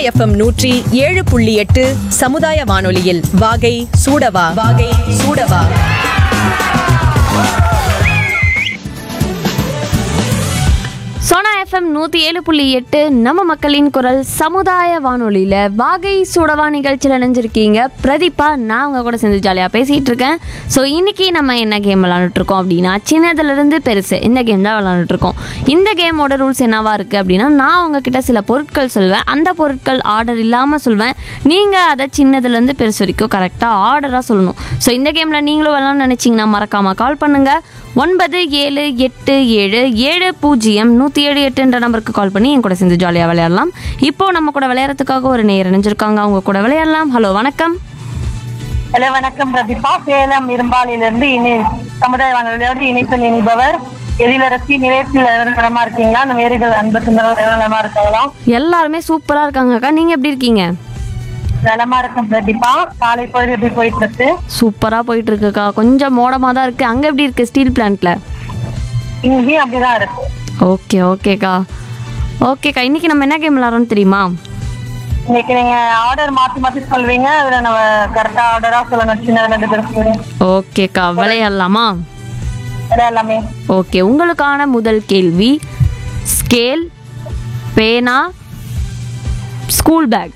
FM நூற்றி ஏழு புள்ளி எட்டு சமுதாய வானொலியில் வாகை சூடவா வாகை சூடவா சோனா எஃப்எம் நூற்றி ஏழு புள்ளி எட்டு நம்ம மக்களின் குரல் சமுதாய வானொலியில் வாகை சுடவா நிகழ்ச்சியில் இணைஞ்சிருக்கீங்க பிரதீபா நான் உங்கள் கூட சேர்ந்து ஜாலியாக பேசிகிட்டு இருக்கேன் ஸோ இன்னைக்கு நம்ம என்ன கேம் விளாண்டுட்ருக்கோம் அப்படின்னா சின்னதுலேருந்து பெருசு இந்த கேம் தான் விளாண்டுட்ருக்கோம் இந்த கேமோட ரூல்ஸ் என்னவா இருக்குது அப்படின்னா நான் உங்ககிட்ட சில பொருட்கள் சொல்வேன் அந்த பொருட்கள் ஆர்டர் இல்லாமல் சொல்வேன் நீங்கள் அதை சின்னதுலேருந்து பெருசு வரைக்கும் கரெக்டாக ஆர்டராக சொல்லணும் ஸோ இந்த கேமில் நீங்களும் விளாட்னு நினச்சிங்கன்னா மறக்காமல் கால் பண்ணுங்கள் ஒன்பது ஏழு எட்டு ஏழு ஏழு பூஜ்ஜியம் நூற்றி ஏழு எட்டுன்ற நம்பருக்கு கால் பண்ணி என் கூட சேர்ந்து ஜாலியாக விளையாடலாம் இப்போ நம்ம கூட விளையாடுறதுக்காக ஒரு நேர் இணைஞ்சிருக்காங்க அவங்க கூட விளையாடலாம் ஹலோ வணக்கம் ஹலோ வணக்கம் பிரதீபா சேலம் இரும்பாலிலிருந்து இணை சமுதாய வானொலியோடு இணைப்பில் இணைபவர் எதிலரசி நிலையத்தில் நலமா இருக்கீங்களா அந்த வேறுகள் அன்பு நலமா இருக்காங்களா எல்லாருமே சூப்பராக இருக்காங்கக்கா நீங்கள் எப்படி இருக்கீங்க நலமா இருக்கும் பிரதீபா காலை பொழுது எப்படி போயிட்டு இருக்கு சூப்பராக போயிட்டு இருக்குக்கா கொஞ்சம் மோடமாக தான் இருக்குது அங்கே எப்படி இருக்குது ஸ்டீல் பிளான்ட்டில் இங்கேயும் அப்படிதான் இருக்கு ஓகே ஓகேக்கா ஓகேக்கா இன்னைக்கு நம்ம என்ன கேம் விளாட்றோம்னு தெரியுமா இன்னைக்கு நீங்க ஆர்டர் மாத்தி மாத்தி சொல்வீங்க அதுல நம்ம கரெக்டா ஆர்டரா சொல்லணும் சின்ன ரெண்டு பேருக்கு ஓகேக்கா விளையாடலாமா அதான் எல்லாமே ஓகே உங்களுக்கான முதல் கேள்வி ஸ்கேல் பேனா ஸ்கூல் பேக்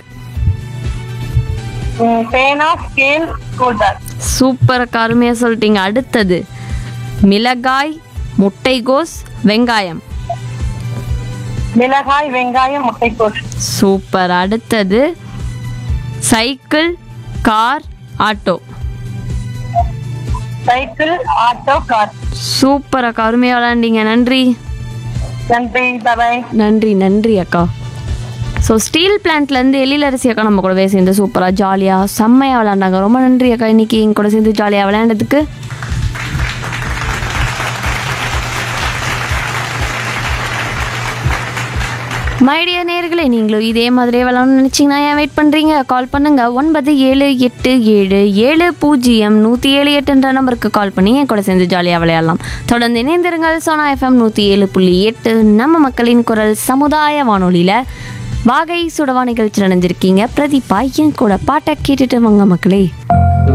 ம், பேனா ஸ்கேல் ஸ்கூல் பேக் சூப்பர் அருமையாக சொல்லிட்டீங்க அடுத்தது மிளகாய் முட்டைகோஸ் வெங்காயம் மிளகாய் வெங்காயம் முட்டைக்கோஸ் சூப்பர் அடுத்தது cycle car auto cycle auto car super அக்கா அருமையாக விளாண்டீங்க நன்றி நன்றி பாய் நன்றி நன்றி அக்கா ஸோ ஸ்டீல் பிளான்ட்லேருந்து எழிலரசி அக்கா நம்ம கூடவே சேர்ந்து சூப்பராக ஜாலியாக செம்மையாக விளாண்டாங்க ரொம்ப நன்றி அக்கா இன்னைக்கு எங்க கூட சேர்ந்து ஜாலியாக விளையாண்டதுக்கு மைடிய நேர்களே நீங்களும் இதே மாதிரியே விளாடணும்னு நினச்சிங்கன்னா ஏன் வெயிட் பண்ணுறீங்க கால் பண்ணுங்க ஒன்பது ஏழு எட்டு ஏழு ஏழு பூஜ்ஜியம் நூற்றி ஏழு எட்டுன்ற நம்பருக்கு கால் பண்ணி என் கூட சேர்ந்து ஜாலியாக விளையாடலாம் தொடர்ந்து இணைந்திருங்கள் சோனா எஃப்எம் நூற்றி ஏழு புள்ளி எட்டு நம்ம மக்களின் குரல் சமுதாய வானொலியில் வாகை சுடவா நிகழ்ச்சி நடந்திருக்கீங்க பிரதீபா என் கூட பாட்டை கேட்டுட்டு வாங்க மக்களே